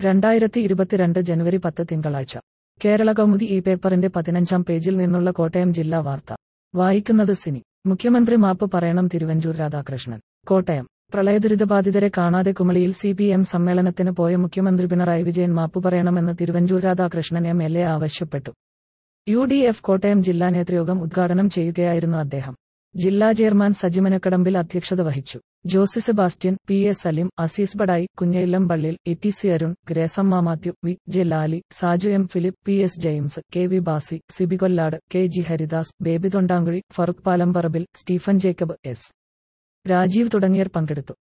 രണ്ടായിരത്തി ഇരുപത്തിരണ്ട് ജനുവരി പത്ത് തിങ്കളാഴ്ച കേരള കൗമുദി ഈ പേപ്പറിന്റെ പതിനഞ്ചാം പേജിൽ നിന്നുള്ള കോട്ടയം ജില്ലാ വാർത്ത വായിക്കുന്നത് സിനി മുഖ്യമന്ത്രി മാപ്പ് പറയണം തിരുവഞ്ചൂർ രാധാകൃഷ്ണൻ കോട്ടയം പ്രളയദുരിതബാധിതരെ കാണാതെ കുമളിയിൽ സി പി എം സമ്മേളനത്തിന് പോയ മുഖ്യമന്ത്രി പിണറായി വിജയൻ മാപ്പ് പറയണമെന്ന് Thiruvanchoor Radhakrishnan M L A ആവശ്യപ്പെട്ടു യു ഡി എഫ് കോട്ടയം ജില്ലാ നേതൃയോഗം ഉദ്ഘാടനം ചെയ്യുകയായിരുന്നു അദ്ദേഹം ജില്ലാ ചെയർമാൻ സജിമനക്കടമ്പിൽ അധ്യക്ഷത വഹിച്ചു Josy Sebastian P S Saleem Azeez Badayi Kunjayillam Pallil E T C Arun Gracemma Mathew V J Lali Saju M Philip P S James K V Basi Siby Kollad K G Haridas Baby Thondankuzhi Farooq Palamparambil Stephen Jacob S Rajeev തുടങ്ങിയവർ പങ്കെടുത്തു